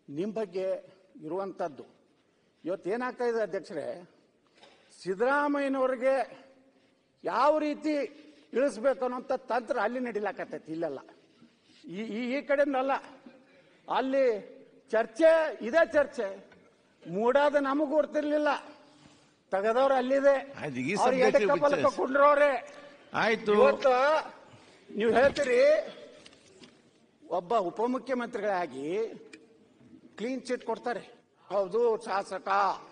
ನಿಮ್ಮ ಬಗ್ಗೆ ಇರುವಂಥದ್ದು ಇವತ್ತು ಏನಾಗ್ತಾ ಇದೆ ಅಧ್ಯಕ್ಷರೇ ಸಿದ್ದರಾಮಯ್ಯನವ್ರಿಗೆ ಯಾವ ರೀತಿ ಇಳಿಸ್ಬೇಕು ಅನ್ನೋಂಥ ತಂತ್ರ ಅಲ್ಲಿ ನಡಿಲಾಕತ್ತೈತಿ ಇಲ್ಲೆಲ್ಲ ಈ ಈ- ಈ ಕಡೆನಲ್ಲ ಅಲ್ಲಿ ಚರ್ಚೆ ಇದೇ ಚರ್ಚೆ ಮೂಡಾದ ನಮಗೂ ಗೊತ್ತಿರ್ಲಿಲ್ಲ ತೆಗೆದವ್ರು ಅಲ್ಲಿದೆ ಆಯ್ತು, ಈ ಅವ್ರು subject ಎಡಕ್ಕ ಬಲಕ್ಕ ಬಿಚ್ಚ- ಕುಂಡ್ರವ್ರೆ ಆಯ್ತು ಇವತ್ತು ನೀವು ಹೇಳ್ತೀರಿ ಒಬ್ಬ ಉಪಮುಖ್ಯಮಂತ್ರಿಗಳಾಗಿ ಕ್ಲೀನ್ ಚಿಟ್ ಕೊಡ್ತಾರೆ ಹೌದು ಶಾಸಕ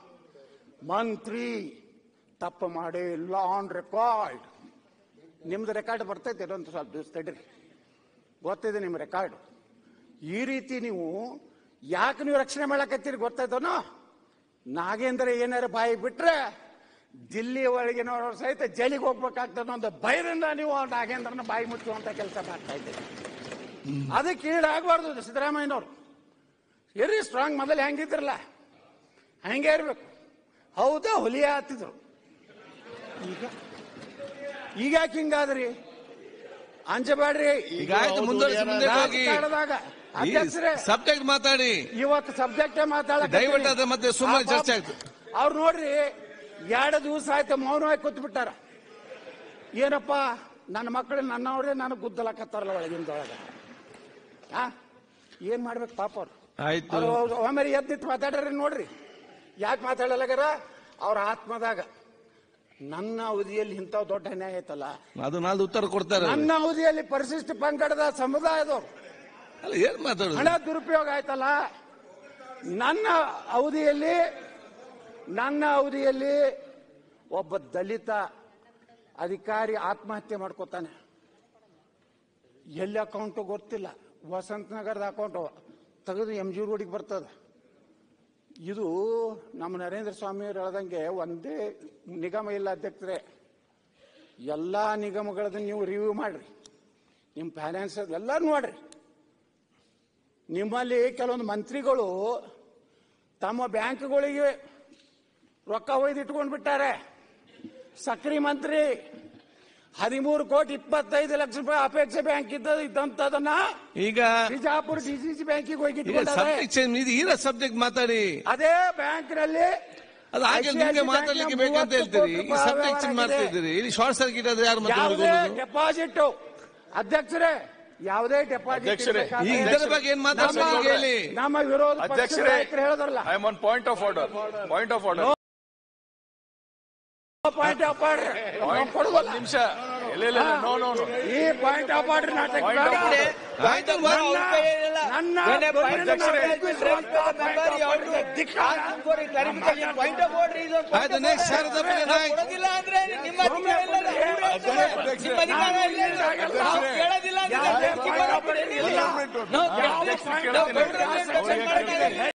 ಮಂತ್ರಿ ತಪ್ಪು ಮಾಡಿ ಇಲ್ಲ ಆನ್ ರೆಕಾರ್ಡ್ ನಿಮ್ದು ರೆಕಾರ್ಡ್ ಬರ್ತೈತೆ ಇನ್ನೊಂದು ಸ್ವಲ್ಪ ದಿವಸ ತಡ್ರಿ ಗೊತ್ತಿದೆ ನಿಮ್ಮ ರೆಕಾರ್ಡ್ ಈ ರೀತಿ ನೀವು ಯಾಕೆ ನೀವು ರಕ್ಷಣೆ ಮಾಡಕತ್ತೀರಿ ಗೊತ್ತಾಯ್ತನೋ ನಾಗೇಂದ್ರ ಏನಾರ ಬಾಯಿ ಬಿಟ್ರೆ ದಿಲ್ಲಿ ಒಳಗಿನವರು ಸಹಿತ ಜೈಲಿಗೆ ಹೋಗ್ಬೇಕಾಗ್ತದೆ ಒಂದು ಭಯದಿಂದ ನೀವು ಆ ನಾಗೇಂದ್ರನ ಬಾಯಿ ಮುಚ್ಚುವಂತ ಕೆಲಸ ಮಾಡ್ತಾ ಇದ್ದೀರಿ ಅದಕ್ಕೆ ಈಡಾಗಬಾರ್ದು ಸಿದ್ದರಾಮಯ್ಯನವರು ಇರ್ರಿ ಸ್ಟ್ರಾಂಗ್ ಮೊದಲು ಹೆಂಗಿದ್ರಲ್ಲ ಹಂಗೆ ಇರ್ಬೇಕು ಹೌದಾ ಹುಲಿಯ ಹತ್ತಿದ್ರು ಈಗ ಈಗ ಯಾಕೆ ಹಿಂಗಾದ್ರಿ ಅಂಜಬೇಡ್ರಿ ಈಗ ಆಯ್ತು ಮುಂದುವರಿಸಿ ಮುಂದೆ ಹೋಗಿ ರಾಜಕಾರಣದಾಗ ಅಧ್ಯಕ್ಷರೇ ಸಬ್ಜೆಕ್ಟ್ ಮಾತಾಡಿ ಇವತ್ತು ಸಬ್ಜೆಕ್ಟ್ ಮಾತಾಡ ದಯವಿಟ್ಟು ಅದ್ರ ಮತ್ತೆ ಸುಮ್ಮನೆ ಚರ್ಚೆ ಆಗ್ತದೆ ಅವ್ರು ನೋಡ್ರಿ ಎರಡು ದಿವಸ ಆಯ್ತು ಮೌನವಾಗಿ ಕೂತ್ ಬಿಟ್ಟಾರ ಏನಪ್ಪ ನನ್ನ ಮಕ್ಕಳು ನನ್ನವರೇ ನನಗೆ ಗುದ್ದಲಕತ್ತಾರಲ್ಲ ಒಳಗಿಂದೊಳಗ ಆ ಏನ್ ಮಾಡ್ಬೇಕು ಪಾಪ ಅವ್ರು ಆಯ್ತು ಅವ್ರು ಒಮ್ಮೆ ಎದ್ದಿತ್ತು ಮಾತಾಡ್ರಿ ನೋಡ್ರಿ ಯಾಕೆ ಮಾತಾಡಲಾಗ್ಯಾರ ಅವ್ರ ಆತ್ಮದಾಗ ನನ್ನ ಅವಧಿಯಲ್ಲಿ ಇಂಥ ದೊಡ್ಡ ಅನ್ಯಾಯ ಐತಲ್ಲ ಅದು ನಾಲ್ದು ಉತ್ತರ ಕೊಡ್ತಾರೆ ನನ್ನ ಅವಧಿಯಲ್ಲಿ ಪರಿಶಿಷ್ಟ ಪಂಗಡದ ಸಮುದಾಯದವ್ರು ಅಲ್ಲ ಏನ್ ಮಾತಾಡುದು ಹಣ ದುರುಪಯೋಗ ಆಯ್ತಲ್ಲ ನನ್ನ ಅವಧಿಯಲ್ಲಿ ನನ್ನ ಅವಧಿಯಲ್ಲಿ ಒಬ್ಬ ದಲಿತ ಅಧಿಕಾರಿ ಆತ್ಮಹತ್ಯೆ ಮಾಡ್ಕೋತಾನೆ ಎಲ್ಲಿ ಅಕೌಂಟು ಗೊತ್ತಿಲ್ಲ ವಸಂತ ನಗರದ ಅಕೌಂಟು ತೆಗೆದು ಎಂ ಜಿ ರೋಡಿಗೆ ಬರ್ತದೆ ಇದು ನಮ್ಮ ನರೇಂದ್ರ ಸ್ವಾಮಿ ಅವ್ರು ಹೇಳ್ದಂಗೆ ಒಂದೇ ನಿಗಮ ಇಲ್ಲ ಅಧ್ಯಕ್ಷರೇ ಎಲ್ಲ ನಿಗಮಗಳನ್ನ ನೀವು ರಿವ್ಯೂ ಮಾಡ್ರಿ ನಿಮ್ಮ ಫೈನಾನ್ಸ್ ಎಲ್ಲ ನೋಡ್ರಿ ನಿಮ್ಮಲ್ಲಿ ಕೆಲವೊಂದು ಮಂತ್ರಿಗಳು ತಮ್ಮ ಬ್ಯಾಂಕ್ಗಳಿಗೆ ರೊಕ್ಕ ಒಯ್ದು ಇಟ್ಕೊಂಡು ಬಿಟ್ಟಾರೆ ಸಕ್ರಿ ಮಂತ್ರಿ ಹದಿಮೂರು ಕೋಟಿ ಇಪ್ಪತ್ತೈದು ಲಕ್ಷ ರೂಪಾಯಿ ಅಪೇಕ್ಷೆ ಬ್ಯಾಂಕ್ ಇದ್ದ ಇದ್ದಂತದನ್ನ ಈಗ ಬಿಜಾಪುರ ಡಿಸಿಸಿ ಬ್ಯಾಂಕಿಗೆ ಹೋಗಿ ಈಗ ಇಟ್ಕೊಂಡಿದ್ದಾರೆ ಸಬ್ಜೆಕ್ಟ್ ಚೇಂಜ್ ಇದು ಇರೋ ಸಬ್ಜೆಕ್ಟ್ ಮಾತಾಡಿ ಅದೇ ಬ್ಯಾಂಕ್ನಲ್ಲಿ ಅದು ಹಾಗೆ ICICI ನಿಮ್ಗೆ ಬ್ಯಾಂಕ್ನ ಮಾತಾಡ್ಲಿಕ್ಕೆ ಬೇಕಂತ ಮೂವತ್ತು ಹೇಳ್ತೀರಿ ಕೋಟಿ ಈ ಸಬ್ಜೆಕ್ಟ್ ಚೇಂಜ್ ಮಾಡ್ತಾ ವ್ಯವಹಾರ ಇದ್ದೀರಿ ಇಲ್ಲಿ ಶಾರ್ಟ್ ಸರ್ಕ್ಯೂಟ್ ಆದ್ರೆ ಯಾರು ಯಾವುದೇ ಮಾತಾಡೋದು ಡೆಪಾಸಿಟ್ ಅಧ್ಯಕ್ಷರೇ ಯಾವುದೇ ಡೆಪಾಸಿಟ್ ಅಧ್ಯಕ್ಷರೇ, ಈಗ ಇದರ ಬಗ್ಗೆ ಏನ್ ಮಾತಾಡ್ಬೇಕು ನಮ್ಮ- ಈಗ ಹೇಳಿ ನಮ್ಮ ವಿರೋಧ ಪಕ್ಷದ ಅಧ್ಯಕ್ಷರೇ ನಾಯಕರು ಹೇಳಿದ್ರಲ್ಲ I am on point of order point of order point of order ಒಂದ್ ಕೊಡುವಲ್ಲ ನಿಮಿಷ ಇಲ್ಲ ಇಲ್ಲ ನೋ ನೋ ನೋ ಈ ಪಾಯಿಂಟ್ ಆಫ್ ಆರ್ಡರ್ ನಾಟಕ Point of ಬೇಡ. order. ಆಯ್ತು, ನನ್ನ- ನನ್ನ ಅಧ್ಯಕ್ಷರೇ. ಧಿಕ್ಕಾರ. ಆಯ್ತು ನೆಕ್ಸ್ಟ್ ಶಾರದಾ ನಾಯ್ಕ್ ಕೊಡೋದಿಲ್ಲ ಅಂದ್ರೆ ನಿಮ್ಮ ಅಧಿಕಾರ ಇಲ್ಲ ಅಂದ್ರೆ ಅವ್ರು ಹೇಳ್ತಾರೆ. ನಿಮ್ಮ ಅಧಿಕಾರ ಇಲ್ಲ ಅಂದ್ರೆ ನಾವು ಕೇಳೋದಿಲ್ಲ ಅಂದ್ರೆ ಯಾವುದೇ ಕಿಮ್ಮತ್ತು point of order ಇಲ್ಲ. ನಾವು ಯಾವುದೇ point of order ಇಲ್ಲ. ನಾವು